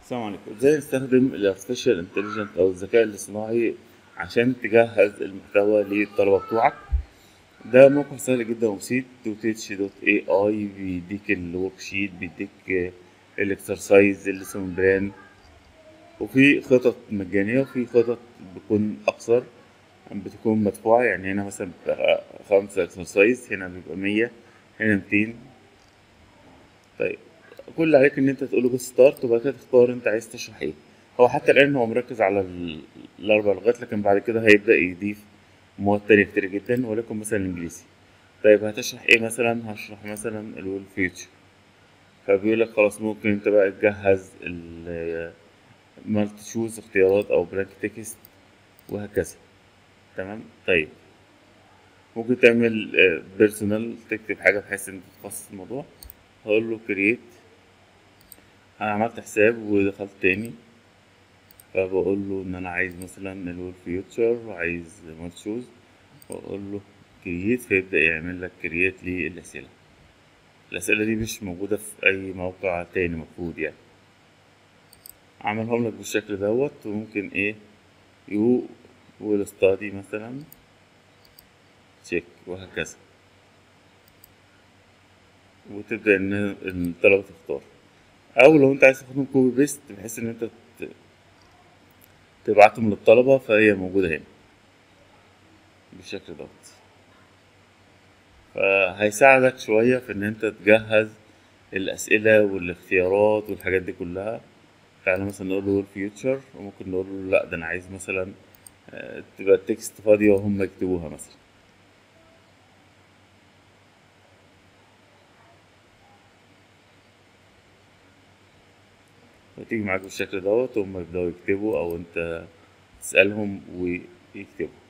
السلام عليكم ازاي نستخدم الارتفيشال انتليجنت او الذكاء الاصطناعي عشان تجهز المحتوى للطلبه بتوعك ده موقع سهل جدا وبسيط دوتيتش دوت اي اي بيديك الورك شيت بيديك الاكسرسايز الليسون بلان وفي خطط مجانية وفي خطط بتكون أقصر بتكون مدفوعة يعني هنا مثلا بتبقى خمسة اكسرسايز هنا بيبقى مية هنا ميتين طيب كل اللي عليك ان انت تقوله بس ستارت وبعد كده تختار انت عايز تشرح ايه هو حتى الان هو مركز على ال- الاربع لغات لكن بعد كده هيبدا يضيف مواد تانية كتير جدا ولكن مثلا الانجليزي طيب هتشرح ايه مثلا هشرح مثلا الويل فيوتشر فبيقول لك خلاص ممكن انت بقى تجهز المالتي تشوز اختيارات او بلانك تكست وهكذا تمام طيب ممكن تعمل بيرسونال تكتب حاجه بحيث ان تتخصص الموضوع هقول له كرييت انا عملت حساب ودخلت تاني فبقول له ان انا عايز مثلا الول فيوتشر وعايز مال شوز واقول له كرييت فيبدا يعمل لك كرييت للاسئله الاسئله دي مش موجوده في اي موقع تاني مفروض يعني عملهم لك بالشكل دوت وممكن ايه يو والستادي مثلا تشيك وهكذا وتبدا ان الطلبه تختار او لو انت عايز تاخدهم كوبي بيست بحيث ان انت ت- تبعتهم للطلبه فهي موجوده هنا بالشكل دوت فهيساعدك شويه في ان انت تجهز الاسئله والاختيارات والحاجات دي كلها تعالى مثلا نقول له الفيوتشر وممكن نقول له لا ده انا عايز مثلا آه، تبقى التكست فاضيه وهم يكتبوها مثلا وتيجي معاك بالشكل دوت وهم يبدأوا يكتبوا أو أنت تسألهم ويكتبوا